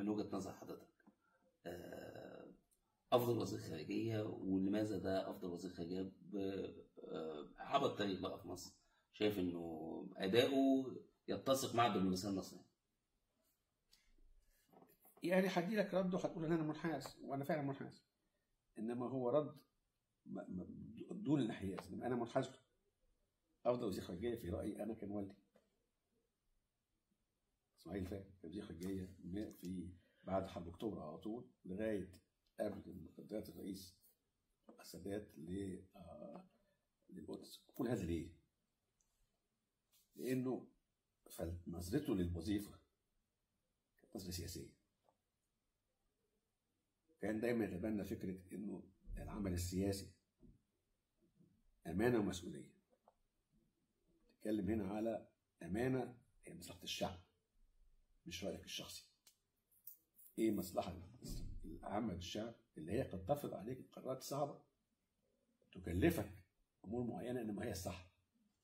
من وجهة نظر حضرتك آه، افضل وزير خارجيه ولماذا ده افضل وزير خارجيه ب- آه، عبر التاريخ بقى في مصر شايف انه اداؤه يتسق مع الدبلوماسيه المصريه يعني هدي لك رد وهتقول ان انا منحاز وانا فعلا منحاز انما هو رد م- م- دون الانحياز انما انا منحاز له. افضل وزير خارجيه في رايي انا كان والدي اسماعيل فاهم كان وزير خارجيه م- في بعد حرب اكتوبر على طول لغايه قبل مقدمه الرئيس السادات ل آه، للقدس كل هذا ليه؟ لانه فنظرته للوظيفه كانت نظره سياسيه كان دايما يتبنى فكره انه العمل السياسي امانه ومسؤوليه تتكلم هنا على امانه هي مصلحه الشعب مش رايك الشخصي ايه مصلحه العامه للشعب اللي هي قد تفرض عليك قرارات صعبه تكلفك امور معينه انما هي الصح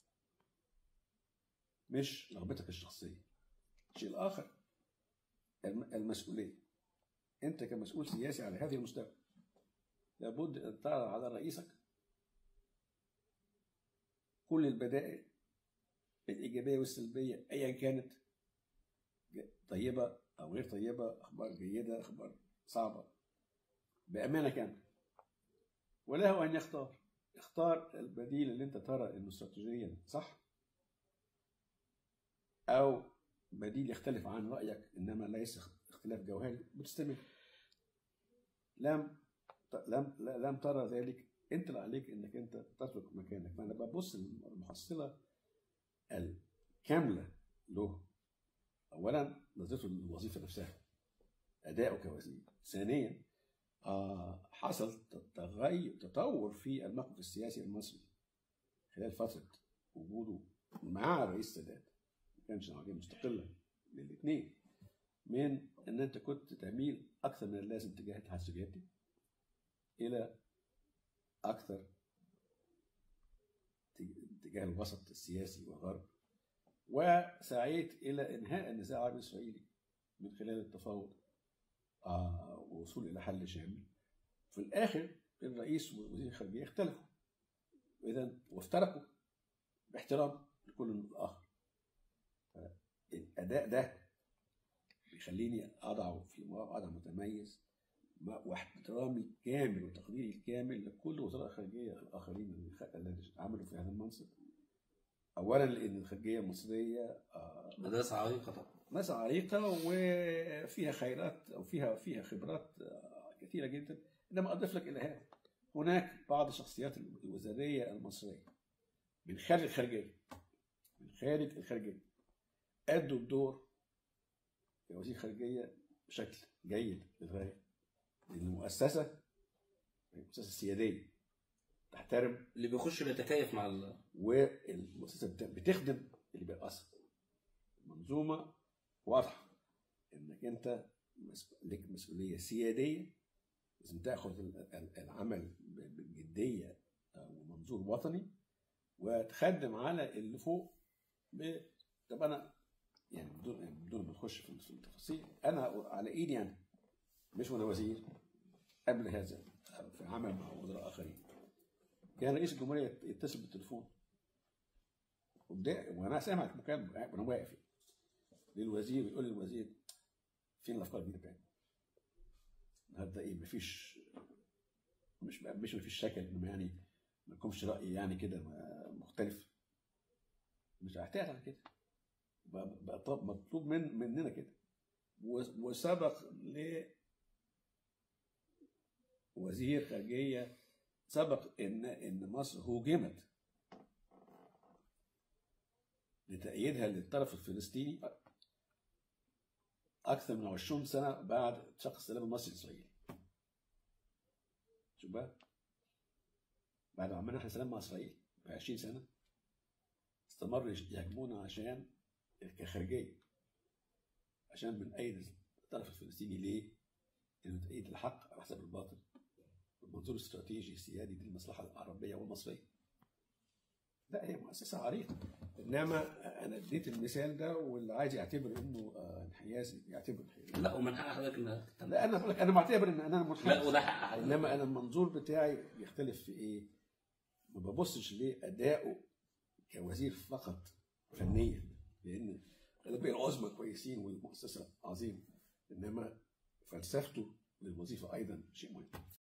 مش رغبتك الشخصيه الشيء الاخر الم- المسؤوليه انت كمسؤول سياسي على هذه المستوى لابد ان تعرض على رئيسك كل البدائل الايجابيه والسلبيه ايا كانت ج- طيبه او غير طيبه اخبار جيده اخبار صعبه بامانه كامله وله ان يختار اختار البديل اللي انت ترى انه استراتيجيا صح او بديل يختلف عن رايك انما ليس اختلاف جوهري بتستمر لم لم لم ترى ذلك انت اللي عليك انك انت تترك مكانك فانا ببص للمحصله الكامله له اولا نظرته للوظيفه نفسها اداؤه كوزير ثانيا آه حصل تغير تطور في الموقف السياسي المصري خلال فتره وجوده مع الرئيس السادات ما كانش عمليه مستقله للاثنين من ان انت كنت تميل اكثر من اللازم تجاه الاتحاد السوفيتي الى اكثر تجاه الوسط السياسي والغرب وسعيت الى انهاء النزاع العربي الاسرائيلي من خلال التفاوض آه ووصول الى حل شامل في الاخر الرئيس ووزير الخارجيه اختلفوا اذا وافترقوا باحترام لكل الاخر الاداء ده بيخليني اضعه في وضع متميز واحترامي الكامل وتقديري الكامل لكل وزراء الخارجيه الاخرين الذين عملوا في هذا المنصب اولا لان الخارجيه المصريه مدرسه عريقه طبعا مدرسه عريقه وفيها خيرات او فيها فيها خبرات كثيره جدا انما اضيف لك الى هذا هناك بعض الشخصيات الوزاريه المصريه من خارج الخارجيه من خارج الخارجيه ادوا الدور كوزير خارجيه بشكل جيد للغايه لان المؤسسه مؤسسه سياديه تحترم اللي بيخش بيتكيف مع ال... والمؤسسه بتخدم اللي بيأثر منظومه واضحه انك انت لك مسؤوليه سياديه لازم تاخذ العمل بجديه ومنظور وطني وتخدم على اللي فوق ب... طب انا يعني بدون يعني بدون ما نخش في التفاصيل انا على ايدي انا مش وانا وزير قبل هذا في عمل مع وزراء اخرين كان رئيس الجمهوريه يتصل بالتليفون وانا سامع المكالمه وانا واقف للوزير يقول للوزير فين الافكار دي بتاعتي؟ النهارده ايه مفيش مش مش مفيش شكل انما يعني ما لكمش راي يعني كده مختلف مش هحتاج على كده بقى مطلوب من مننا كده وسبق ل وزير خارجيه سبق ان ان مصر هوجمت لتأييدها للطرف الفلسطيني أكثر من 20 سنة بعد اتفاق السلام المصري الإسرائيلي. شوف بقى بعد ما عملنا احنا سلام مع إسرائيل ب 20 سنة استمروا يهاجمونا عشان كخارجية عشان بنأيد الطرف الفلسطيني ليه؟ إنه تأييد الحق على حساب الباطل المنظور الاستراتيجي السيادي للمصلحة العربية والمصرية لا هي مؤسسة عريقة انما انا اديت المثال ده واللي عايز يعتبر انه آه، انحيازي يعتبر انحيازي لا ومن حق حضرتك انك لا انا بقول لك انا بعتبر ان انا منحاز لا وده حق حضرتك انما انا المنظور بتاعي بيختلف في ايه؟ ما ببصش لادائه كوزير فقط فنيا لان الغالبيه العظمى كويسين والمؤسسه عظيمه انما فلسفته للوظيفه ايضا شيء مهم